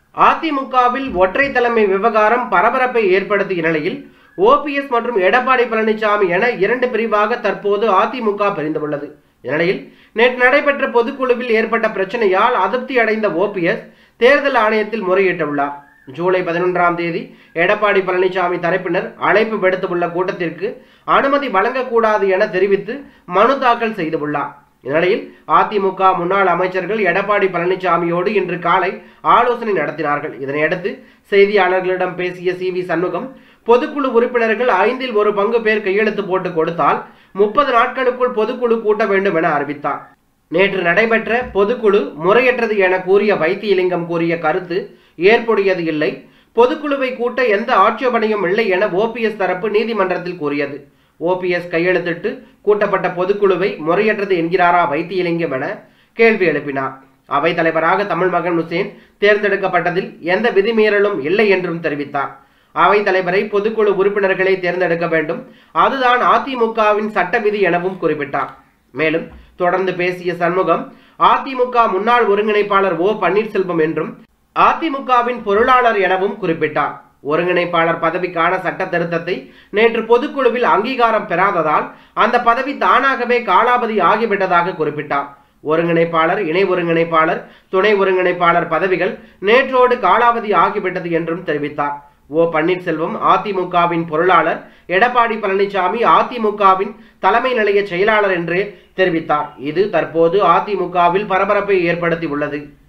அதிமுகவில் ஒற்றை தலைமை விவகாரம் பரபரப்பை ஏற்படுத்திய நிலையில் ஓபிஎஸ் மற்றும் எடப்பாடி பழனிசாமி என இரண்டு பிரிவாக தற்போது அதிமுக பிரிந்துள்ளது இந்நிலையில் நேற்று நடைபெற்ற பொதுக்குழுவில் ஏற்பட்ட பிரச்சனையால் அதிருப்தி அடைந்த ஓபிஎஸ் தேர்தல் ஆணையத்தில் முறையிட்டுள்ளார் ஜூலை பதினொன்றாம் தேதி எடப்பாடி பழனிசாமி தரப்பினர் அழைப்பு விடுத்துள்ள கூட்டத்திற்கு அனுமதி வழங்கக்கூடாது என தெரிவித்து மனு தாக்கல் செய்துள்ளார் இந்நிலையில் அதிமுக முன்னாள் அமைச்சர்கள் எடப்பாடி பழனிசாமியோடு இன்று காலை ஆலோசனை நடத்தினார்கள் இதனையடுத்து செய்தியாளர்களிடம் பேசிய சி வி சண்முகம் பொதுக்குழு உறுப்பினர்கள் ஐந்தில் ஒரு பங்கு பேர் கையெழுத்து போட்டு கொடுத்தால் முப்பது நாட்களுக்குள் பொதுக்குழு கூட்ட வேண்டும் என அறிவித்தார் நேற்று நடைபெற்ற பொதுக்குழு முறையற்றது என கூறிய வைத்தியலிங்கம் கூறிய கருத்து ஏற்புடையது இல்லை பொதுக்குழுவை கூட்ட எந்த ஆட்சேபனையும் இல்லை என ஓபிஎஸ் தரப்பு நீதிமன்றத்தில் கூறியது ஓபிஎஸ் கையெழுத்திட்டு கூட்டப்பட்ட பொதுக்குழுவை முறையற்றது என்கிறாரா வைத்தியலிங்கம் என கேள்வி எழுப்பினார் அவைத் தலைவராக தமிழ் மகன் ஹுசேன் தேர்ந்தெடுக்கப்பட்டதில் எந்த விதிமீறலும் இல்லை என்றும் தெரிவித்தார் அவைத் தலைவரை பொதுக்குழு உறுப்பினர்களை தேர்ந்தெடுக்க வேண்டும் அதுதான் அதிமுகவின் சட்ட விதி எனவும் குறிப்பிட்டார் மேலும் தொடர்ந்து பேசிய சண்முகம் அதிமுக முன்னாள் ஒருங்கிணைப்பாளர் ஓ பன்னீர்செல்வம் என்றும் அதிமுகவின் பொருளாளர் எனவும் குறிப்பிட்டார் ஒருங்கிணைப்பாளர் பதவிக்கான சட்ட திருத்தத்தை நேற்று பொதுக்குழுவில் அங்கீகாரம் பெறாததால் அந்த பதவி தானாகவே காலாவதி ஆகிவிட்டதாக குறிப்பிட்டார் ஒருங்கிணைப்பாளர் இணை ஒருங்கிணைப்பாளர் துணை ஒருங்கிணைப்பாளர் பதவிகள் நேற்றோடு காலாவதி ஆகிவிட்டது என்றும் தெரிவித்தார் ஓ பன்னீர்செல்வம் அதிமுகவின் பொருளாளர் எடப்பாடி பழனிசாமி அதிமுகவின் தலைமை நிலைய செயலாளர் என்று தெரிவித்தார் இது தற்போது அதிமுகவில் பரபரப்பை ஏற்படுத்தி உள்ளது